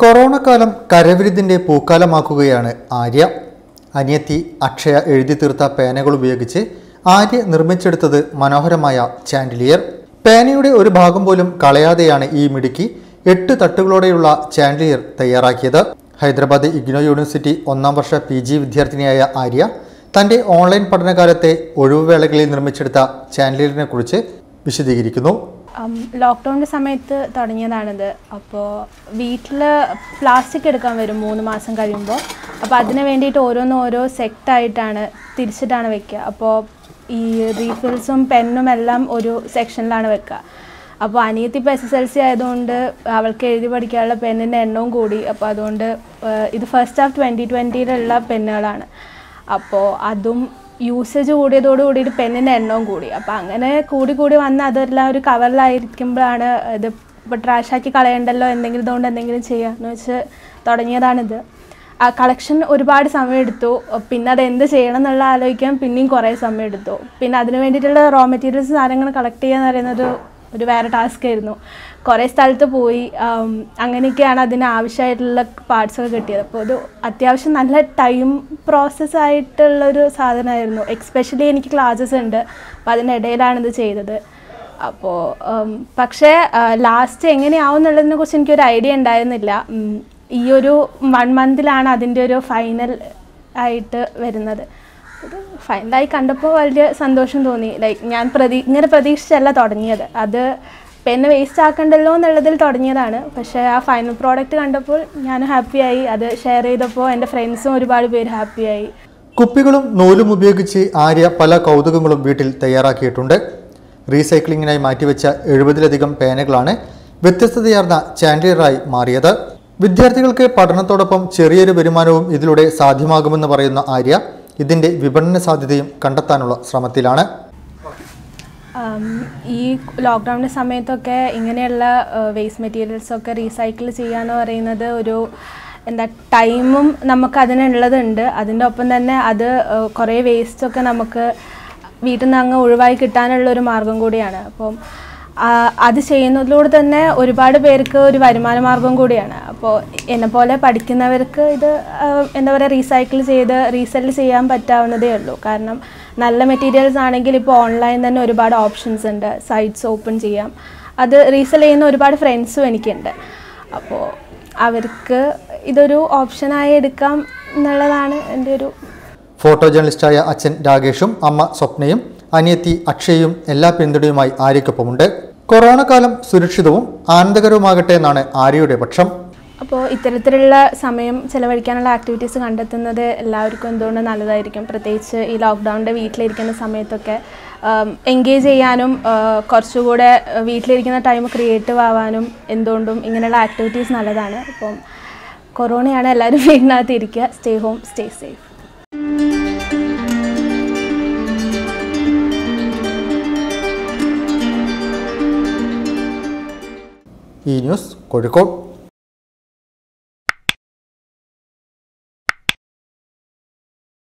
corona കാലം കരവിരുതിന്റെ പൂക്കാലമാക്കുകയാണ് ആര്യ അനിയത്തി അക്ഷയ എഴുതി തീർത്ത പേനകൾ ഉപയോഗിച്ച് ആര്യ നിർമ്മിച്ചെടുത്തത് മനോഹരമായ ചാൻഡിലിയർ പേനയുടെ ഒരു ഭാഗം പോലും കളയാതെയാണ് ഈ മിടുക്കി എട്ട് തട്ടുകളോടെയുള്ള ചാൻഡിലിയർ തയ്യാറാക്കിയത് ഹൈദരാബാദ് ഇഗ്നോ യൂണിവേഴ്സിറ്റി ഒന്നാം വർഷ പി ജി വിദ്യാർത്ഥിനിയായ ആര്യ തന്റെ ഓൺലൈൻ പഠനകാലത്തെ ഒഴിവുവേളകളിൽ നിർമ്മിച്ചെടുത്ത ചാൻഡിലിയറിനെ കുറിച്ച് വിശദീകരിക്കുന്നു ലോക്ക്ഡൗണിൻ്റെ സമയത്ത് തുടങ്ങിയതാണിത് അപ്പോൾ വീട്ടിൽ പ്ലാസ്റ്റിക് എടുക്കാൻ വരും മൂന്ന് മാസം കഴിയുമ്പോൾ അപ്പോൾ അതിന് വേണ്ടിയിട്ട് ഓരോന്ന് ഓരോ സെക്റ്റായിട്ടാണ് തിരിച്ചിട്ടാണ് വെക്കുക അപ്പോൾ ഈ റീഫിൽസും പെന്നും എല്ലാം ഒരു സെക്ഷനിലാണ് വെക്കുക അപ്പോൾ അനിയത്തി ഇപ്പോൾ എസ് എസ് എൽ സി ആയതുകൊണ്ട് അവൾക്ക് എഴുതി പഠിക്കാനുള്ള പെന്നിൻ്റെ എണ്ണവും കൂടി അപ്പോൾ അതുകൊണ്ട് ഏഹ്, ഇത് ഫസ്റ്റ് ഹാഫ് ട്വൻറ്റി ട്വൻറ്റിയിലുള്ള പെന്നുകളാണ് അപ്പോൾ അതും യൂസേജ് കൂടിയതോട് കൂടിയിട്ട് പെന്നിൻ്റെ എണ്ണവും കൂടി അപ്പോൾ അങ്ങനെ കൂടി കൂടി വന്ന് അതെല്ലാം ഒരു കവറിലായിരിക്കുമ്പോഴാണ് ഇത് ഇപ്പോൾ ട്രാഷാക്കി കളയണ്ടല്ലോ എന്തെങ്കിലും ഇതുകൊണ്ട് എന്തെങ്കിലും ചെയ്യാമെന്ന് വെച്ച് തുടങ്ങിയതാണിത് ആ കളക്ഷൻ ഒരുപാട് സമയം എടുത്തു പിന്നെ അത് എന്ത് ചെയ്യണം എന്നുള്ള ആലോചിക്കാൻ പിന്നെയും കുറേ സമയം എടുത്തു പിന്നെ അതിന് വേണ്ടിയിട്ടുള്ള റോ മെറ്റീരിയൽസ് സാധനങ്ങൾ കളക്ട് ചെയ്യുക എന്ന് പറയുന്നത് ഒരു വേറെ ടാസ്ക് ആയിരുന്നു കുറേ സ്ഥലത്ത് പോയി ആം, അങ്ങനെയൊക്കെയാണ് അതിന് ആവശ്യമായിട്ടുള്ള പാർട്സ് ഒക്കെ കിട്ടിയത് അപ്പോൾ ഒരു അത്യാവശ്യം നല്ല ടൈം പ്രോസസ്സ് ആയിട്ടുള്ളൊരു സാധനമായിരുന്നു എക്സ്പെഷ്യലി എനിക്ക് ക്ലാസ്സസ് ഉണ്ട് അപ്പോൾ അതിനിടയിലാണ് ഇത് ചെയ്തത് അപ്പോൾ ഉം, പക്ഷേ ലാസ്റ്റ് എങ്ങനെയാവും എന്നുള്ളതിനെ കുറിച്ച് എനിക്കൊരു ഐഡിയ ഉണ്ടായിരുന്നില്ല ഉം, ഈ ഒരു വൺ മന്തിലാണ് അതിൻ്റെ ഒരു ഫൈനൽ ആയിട്ട് വരുന്നത് ഇത് ഫൈനലായി കണ്ടപ്പോൾ വലിയ സന്തോഷം തോന്നി ലൈക്ക് ഞാൻ പ്രതീ ഇങ്ങനെ പ്രതീക്ഷിച്ചല്ല തുടങ്ങിയത് അത് പെന്ന് വേസ്റ്റ് ആക്കണ്ടല്ലോ എന്നുള്ളതിൽ തുടങ്ങിയതാണ് പക്ഷേ ആ ഫൈനൽ പ്രോഡക്റ്റ് കണ്ടപ്പോൾ ഞാൻ ഹാപ്പിയായി അത് ഷെയർ ചെയ്തപ്പോൾ എൻ്റെ ഫ്രണ്ട്സും ഒരുപാട് പേര് ഹാപ്പിയായി കുപ്പികളും നൂലും ഉപയോഗിച്ച് ആര്യ പല കൗതുകങ്ങളും വീട്ടിൽ തയ്യാറാക്കിയിട്ടുണ്ട് റീസൈക്ലിങ്ങിനായി മാറ്റിവെച്ച എഴുപതിലധികം പേനകളാണ് വ്യത്യസ്തതയാർന്ന ചാൻഡിലറായി മാറിയത് വിദ്യാർത്ഥികൾക്ക് പഠനത്തോടൊപ്പം ചെറിയൊരു വരുമാനവും ഇതിലൂടെ സാധ്യമാകുമെന്ന് പറയുന്ന ആര്യ ഇതിന്റെ വിപണന സാധ്യതയും കണ്ടെത്താനുള്ള ശ്രമത്തിലാണ് ഉം, ഈ ലോക്ക്ഡൗണിൻ്റെ സമയത്തൊക്കെ ഇങ്ങനെയുള്ള വേസ്റ്റ് മെറ്റീരിയൽസൊക്കെ റീസൈക്കിൾ ചെയ്യാന്ന് പറയുന്നത് ഒരു എന്താ ടൈമും നമുക്ക് അതിനുള്ളതുണ്ട് അതിൻ്റെ ഒപ്പം തന്നെ അത് ഏഹ്, കുറേ വേസ്റ്റൊക്കെ നമുക്ക് വീട്ടിൽ നിന്ന് അങ്ങ് ഒഴിവായി കിട്ടാനുള്ള ഒരു മാർഗം കൂടിയാണ് അപ്പം ആ, അത് ചെയ്യുന്നതിലൂടെ തന്നെ ഒരുപാട് പേർക്ക് ഒരു വരുമാന മാർഗം കൂടിയാണ് അപ്പോൾ എന്നെപ്പോലെ പഠിക്കുന്നവർക്ക് ഇത് ആ, എന്താ പറയുക റീസൈക്കിൾ ചെയ്ത് റീസെല് ചെയ്യാൻ പറ്റാവുന്നതേ ഉള്ളൂ കാരണം നല്ല മെറ്റീരിയൽസ് ആണെങ്കിൽ ഇപ്പോൾ ഓൺലൈൻ തന്നെ ഒരുപാട് ഓപ്ഷൻസ് ഉണ്ട് സൈറ്റ്സ് ഓപ്പൺ ചെയ്യാം അത് റീസെൽ ചെയ്യുന്ന ഒരുപാട് ഫ്രണ്ട്സും എനിക്കുണ്ട് അപ്പോൾ അവർക്ക് ഇതൊരു ഓപ്ഷനായി എടുക്കാം എന്നുള്ളതാണ് എൻ്റെ ഒരു ഫോട്ടോ ജേർണലിസ്റ്റായ അച്ഛൻ രാകേഷും അമ്മ സ്വപ്നയും അനിയത്തി അക്ഷയും എല്ലാ പിന്തുണയുമായി ആര്യയ്ക്കൊപ്പമുണ്ട് കൊറോണ കാലം സുരക്ഷിതവും ആനന്ദകരവുമാകട്ടെ എന്നാണ് ആര്യയുടെ പക്ഷം അപ്പോൾ ഇത്തരത്തിലുള്ള സമയം ചിലവഴിക്കാനുള്ള ആക്ടിവിറ്റീസ് കണ്ടെത്തുന്നത് എല്ലാവർക്കും എന്തുകൊണ്ട് നല്ലതായിരിക്കും പ്രത്യേകിച്ച് ഈ ലോക്ക്ഡൗണിൻ്റെ വീട്ടിലിരിക്കുന്ന സമയത്തൊക്കെ എൻഗേജ് ചെയ്യാനും ആ, കുറച്ചുകൂടെ ആ, വീട്ടിലിരിക്കുന്ന ടൈം ക്രിയേറ്റീവ് ആവാനും എന്തുകൊണ്ടും ഇങ്ങനെയുള്ള ആക്ടിവിറ്റീസ് നല്ലതാണ് അപ്പം കൊറോണയാണ് എല്ലാവരും വീടിനകത്ത് ഇരിക്കുക സ്റ്റേ ഹോം സ്റ്റേ സേഫ് ഈ ന്യൂസ് കോഴിക്കോട്